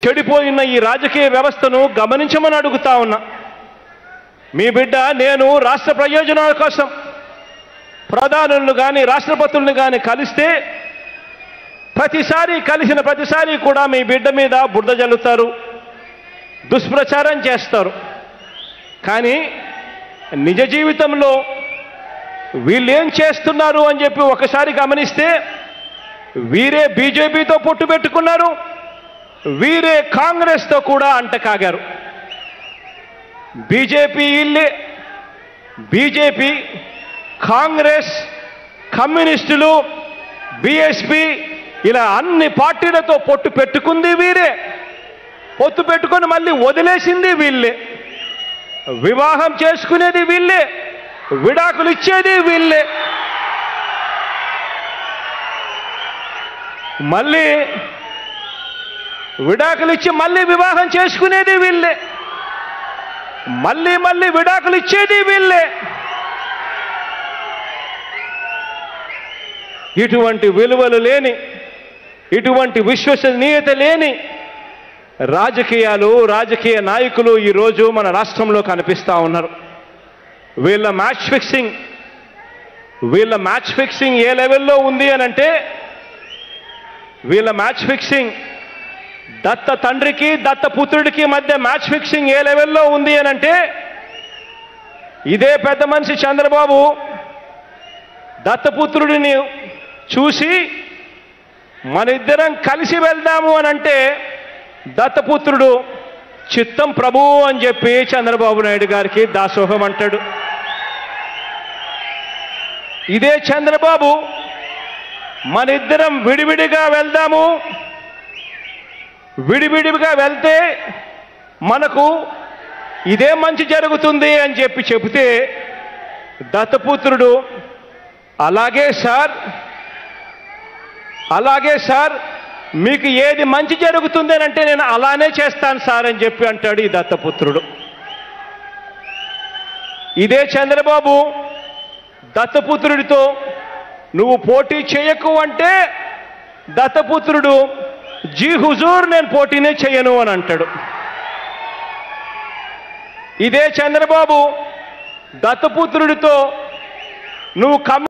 చెడిపోయిన ఈ రాజకీయ వ్యవస్థను గమనించమని అడుగుతా ఉన్నా మీ బిడ్డ నేను రాష్ట్ర ప్రయోజనాల కోసం ప్రధానులను కానీ రాష్ట్రపతులను కానీ కలిస్తే ప్రతిసారి కలిసిన ప్రతిసారి కూడా మీ బిడ్డ మీద బురద జల్లుతారు దుష్ప్రచారం చేస్తారు కానీ నిజ జీవితంలో వీళ్ళు ఏం చేస్తున్నారు అని చెప్పి ఒకసారి గమనిస్తే వీరే బీజేపీతో పొట్టు పెట్టుకున్నారు వీరే కాంగ్రెస్తో కూడా అంటకాగారు బీజేపీ ఇల్లే బీజేపీ కాంగ్రెస్ కమ్యూనిస్టులు బీఎస్పీ ఇలా అన్ని పార్టీలతో పొట్టు పెట్టుకుంది వీరే పొత్తు పెట్టుకొని మళ్ళీ వదిలేసింది వీళ్ళే వివాహం చేసుకునేది వీళ్ళే విడాకులు ఇచ్చేది వీళ్ళే మళ్ళీ విడాకులు ఇచ్చి మళ్ళీ వివాహం చేసుకునేది వీళ్ళే మళ్ళీ మళ్ళీ విడాకులు ఇచ్చేది వీళ్ళే ఇటువంటి విలువలు లేని ఇటువంటి విశ్వసనీయత లేని రాజకీయాలు రాజకీయ నాయకులు ఈరోజు మన రాష్ట్రంలో కనిపిస్తూ ఉన్నారు వీళ్ళ మ్యాచ్ ఫిక్సింగ్ వీళ్ళ మ్యాచ్ ఫిక్సింగ్ ఏ లెవెల్లో ఉంది అని అంటే వీళ్ళ మ్యాచ్ ఫిక్సింగ్ దత్త తండ్రికి దత్త పుత్రుడికి మధ్య మ్యాచ్ ఫిక్సింగ్ ఏ లెవెల్లో ఉంది అని అంటే ఇదే పెద్ద మనిషి చంద్రబాబు దత్తపుత్రుడిని చూసి మన ఇద్దరం కలిసి వెళ్దాము అని అంటే దత్తపుత్రుడు చిత్తం ప్రభువు అని చెప్పి చంద్రబాబు నాయుడు గారికి దాసోహం అంటాడు ఇదే చంద్రబాబు మన ఇద్దరం విడివిడిగా వెళ్దాము విడివిడిగా వెళ్తే మనకు ఇదే మంచి జరుగుతుంది అని చెప్పి చెబితే దత్తపుత్రుడు అలాగే సార్ అలాగే సార్ మీకు ఏది మంచి జరుగుతుంది అని అంటే నేను అలానే చేస్తాను సార్ అని చెప్పి అంటాడు ఈ దత్తపుత్రుడు ఇదే చంద్రబాబు దత్తపుత్రుడితో నువ్వు పోటీ చేయకు అంటే దత్తపుత్రుడు జీ హుజూర్ నేను పోటీనే చేయను అని అంటాడు ఇదే చంద్రబాబు దత్తపుత్రుడితో నువ్వు కమ్